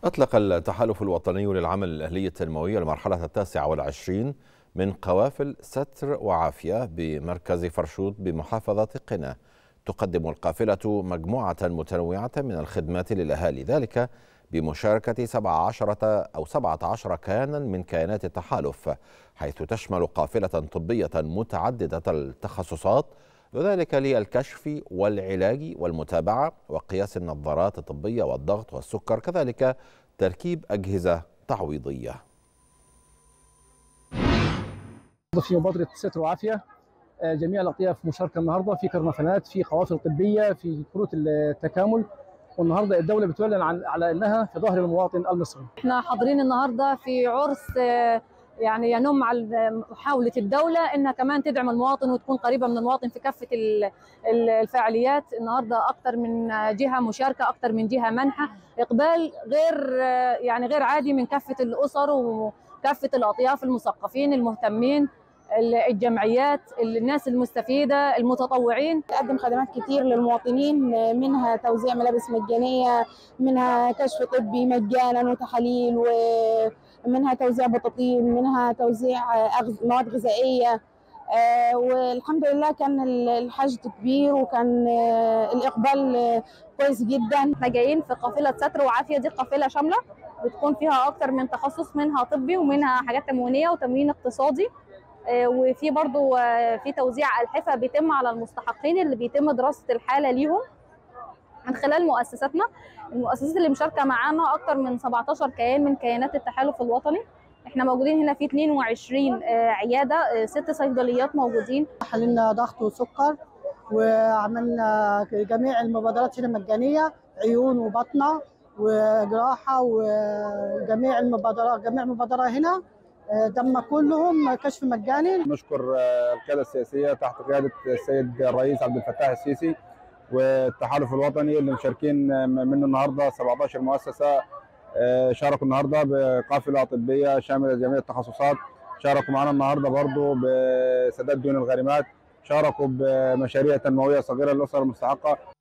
أطلق التحالف الوطني للعمل الأهلي التنموي المرحلة التاسعة والعشرين من قوافل ستر وعافية بمركز فرشوط بمحافظة قنا تقدم القافلة مجموعة متنوعة من الخدمات للأهالي ذلك بمشاركة 17 أو 17 كيانا من كيانات التحالف حيث تشمل قافلة طبية متعددة التخصصات وذلك للكشف والعلاج والمتابعة وقياس النظارات الطبية والضغط والسكر كذلك تركيب أجهزة تعويضية في مبادرة ستر وعافية جميع الأطياف مشاركة النهاردة في كرنفلات في قوافل طبية في كروت التكامل والنهارده الدولة بتعلن عن على أنها في ظهر المواطن المصري احنا حاضرين النهارده في عرس يعني ينم على محاولة الدولة انها كمان تدعم المواطن وتكون قريبة من المواطن في كافة الفعاليات النهارده اكثر من جهة مشاركة اكثر من جهة منحة اقبال غير يعني غير عادي من كافة الاسر وكافة الاطياف المثقفين المهتمين الجمعيات الناس المستفيده المتطوعين تقدم خدمات كتير للمواطنين منها توزيع ملابس مجانيه منها كشف طبي مجانا وتحاليل ومنها توزيع بطاطين منها توزيع مواد غذائيه والحمد لله كان الحشد كبير وكان الاقبال كويس جدا احنا جايين في قافله ستر وعافيه دي قافله شامله بتكون فيها اكتر من تخصص منها طبي ومنها حاجات تموينيه وتموين اقتصادي وفي برضو في توزيع ألحفة بيتم على المستحقين اللي بيتم دراسة الحالة ليهم من خلال مؤسساتنا المؤسسات اللي مشاركة معانا أكتر من 17 كيان من كيانات التحالف الوطني احنا موجودين هنا في 22 عيادة ست صيدليات موجودين حللنا ضغط وسكر وعملنا جميع المبادرات هنا مجانية عيون وبطنة وجراحة وجميع المبادرات جميع المبادرة هنا تم كلهم كشف مجاني نشكر القياده السياسيه تحت قياده السيد الرئيس عبد الفتاح السيسي والتحالف الوطني اللي مشاركين منه النهارده 17 مؤسسه شاركوا النهارده بقافله طبيه شامله جميع التخصصات شاركوا معنا النهارده برضو بسداد ديون الغارمات شاركوا بمشاريع تنمويه صغيره للاسر المستحقه